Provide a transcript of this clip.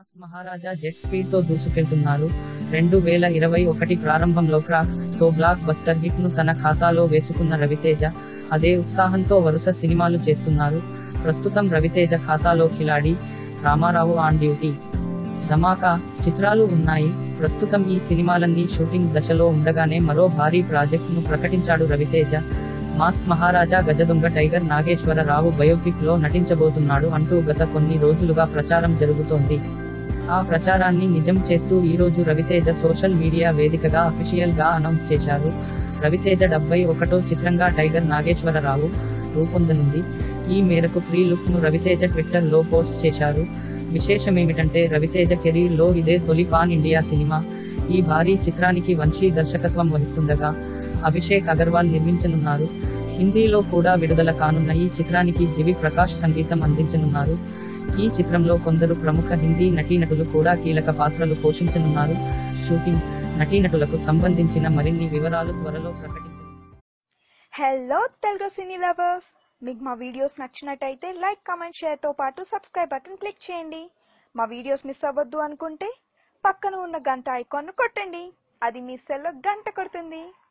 mass మహారాజా jet speed తో దూసుకెళ్తున్నారు రెండు వేల ఇరవై ఒకటి ప్రారంభంలో క్రాక్ తో బ్లాక్ బస్టర్ హిట్ ను తన ఖాతాలో వేసుకున్న రవితేజ అదే ఉత్సాహంతో వరుస సినిమాలు చేస్తున్నారు ప్రస్తుతం రవితేజ ఖాతాలో కిలాడి రామారావు ఆన్ డ్యూటీ ధమాకా చిత్రాలు ఉన్నాయి ప్రస్తుతం ఈ సినిమాలన్నీ షూటింగ్ దశలో ఉండగానే మరో భారీ ప్రాజెక్ట్ ను ప్రకటించాడు రవితేజ మాస్ మహారాజా గజదొంగ టైగర్ నాగేశ్వరరావు బయోపిక్ లో నటించబోతున్నాడు అంటూ గత కొన్ని రోజులుగా ప్రచారం జరుగుతోంది ఆ ప్రచారాన్ని నిజం చేస్తూ ఈ రోజు రవితేజ సోషల్ మీడియా వేదికగా అఫీషియల్ గా అనౌన్స్ చేశారు రవితేజ డెబ్బై ఒకటో చిత్రంగా టైగర్ నాగేశ్వరరావు రూపొందనుంది ఈ మేరకు ప్రీ లుక్ ను రవితేజ ట్విట్టర్ లో పోస్ట్ చేశారు విశేషమేమిటంటే రవితేజ కెరీర్ లో ఇదే తొలి పాన్ ఇండియా సినిమా ఈ భారీ చిత్రానికి వంశీ దర్శకత్వం వహిస్తుండగా అభిషేక్ అగర్వాల్ నిర్మించనున్నారు హిందీలో కూడా విడుదల కానున్న ఈ చిత్రానికి జివి ప్రకాష్ సంగీతం అందించనున్నారు ఈ చిత్రంలో కొందరు ప్రముఖ హిందీ నటీనటులు కూడా కీలక పాత్రలు పోషించనున్నారు షూటింగ్ నటీనటులకు సంబంధించిన మరిన్ని వివరాలు త్వరలో ప్రకటించనున్నారు హలో తెలుగు సినీ లవర్స్ మీకు మా వీడియోస్ నచ్చినట్టయితే లైక్ కామెంట్ షేర్తో పాటు సబ్స్క్రైబ్ బటన్ క్లిక్ చేయండి మా వీడియోస్ మిస్ అవ్వద్దు అనుకుంటే పక్కన ఉన్న గంట ఐకాన్ను కొట్టండి అది మీ సెల్లో గంట కొడుతుంది